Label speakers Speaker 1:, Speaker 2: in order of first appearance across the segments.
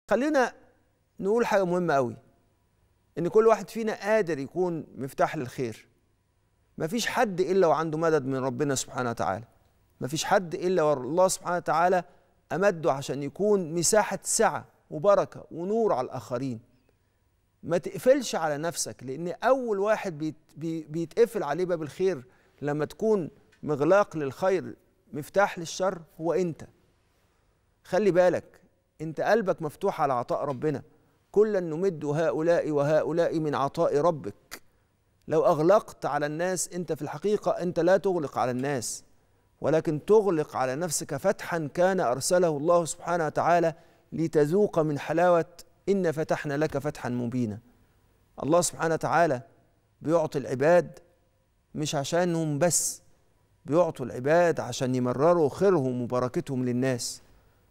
Speaker 1: خلينا نقول حاجة مهمة قوي إن كل واحد فينا قادر يكون مفتاح للخير مفيش حد إلا وعنده مدد من ربنا سبحانه وتعالى مفيش حد إلا والله سبحانه وتعالى أمده عشان يكون مساحة سعة وبركة ونور على الآخرين ما تقفلش على نفسك لأن أول واحد بيت بي بيتقفل عليه باب الخير لما تكون مغلاق للخير مفتاح للشر هو أنت خلي بالك أنت قلبك مفتوح على عطاء ربنا كلا نمد هؤلاء وهؤلاء من عطاء ربك لو أغلقت على الناس أنت في الحقيقة أنت لا تغلق على الناس ولكن تغلق على نفسك فتحا كان أرسله الله سبحانه وتعالى لتذوق من حلاوة إن فتحنا لك فتحا مبينا الله سبحانه وتعالى بيعطي العباد مش عشانهم بس بيعطوا العباد عشان يمرروا خيرهم وبركتهم للناس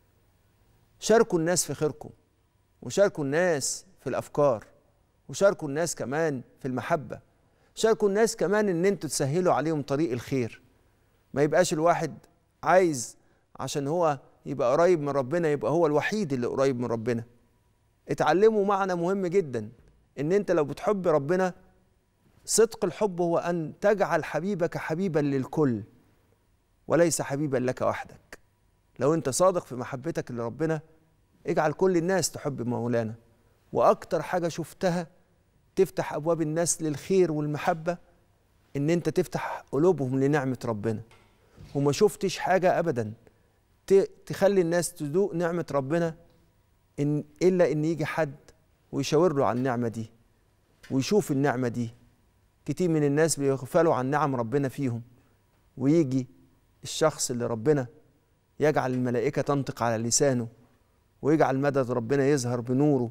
Speaker 1: شاركوا الناس في خيركم وشاركوا الناس في الأفكار وشاركوا الناس كمان في المحبة شاركوا الناس كمان ان انتوا تسهلوا عليهم طريق الخير ما يبقاش الواحد عايز عشان هو يبقى قريب من ربنا يبقى هو الوحيد اللي قريب من ربنا اتعلموا معنى مهم جدا ان انت لو بتحب ربنا صدق الحب هو ان تجعل حبيبك حبيبا للكل وليس حبيبا لك وحدك لو انت صادق في محبتك لربنا اجعل كل الناس تحب مولانا واكتر حاجه شفتها تفتح ابواب الناس للخير والمحبه ان انت تفتح قلوبهم لنعمه ربنا وما شفتش حاجه ابدا تخلي الناس تذوق نعمه ربنا إن الا ان يجي حد ويشاور له عن النعمه دي ويشوف النعمه دي كتير من الناس بيغفلوا عن نعم ربنا فيهم ويجي الشخص اللي ربنا يجعل الملائكه تنطق على لسانه ويجعل مدد ربنا يظهر بنوره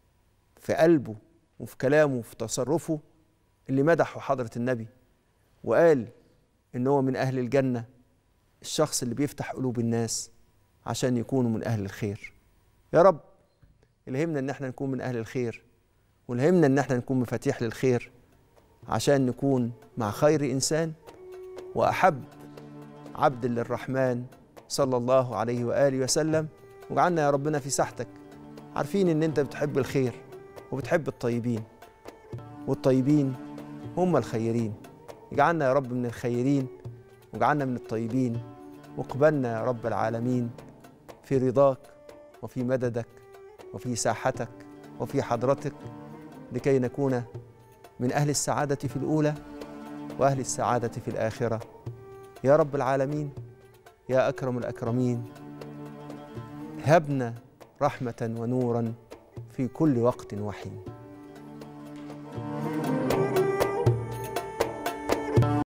Speaker 1: في قلبه وفي كلامه وفي تصرفه اللي مدحه حضرة النبي وقال إن هو من أهل الجنة الشخص اللي بيفتح قلوب الناس عشان يكونوا من أهل الخير يا رب الهمنا إن احنا نكون من أهل الخير والهمنا إن احنا نكون مفاتيح للخير عشان نكون مع خير إنسان وأحب عبد للرحمن صلى الله عليه وآله وسلم واجعلنا يا ربنا في ساحتك عارفين إن أنت بتحب الخير وبتحب الطيبين والطيبين هم الخيرين اجعلنا يا رب من الخيرين واجعلنا من الطيبين واقبلنا يا رب العالمين في رضاك وفي مددك وفي ساحتك وفي حضرتك لكي نكون من أهل السعادة في الأولى وأهل السعادة في الآخرة يا رب العالمين يا أكرم الأكرمين هبنا رحمة ونورا في كل وقت وحين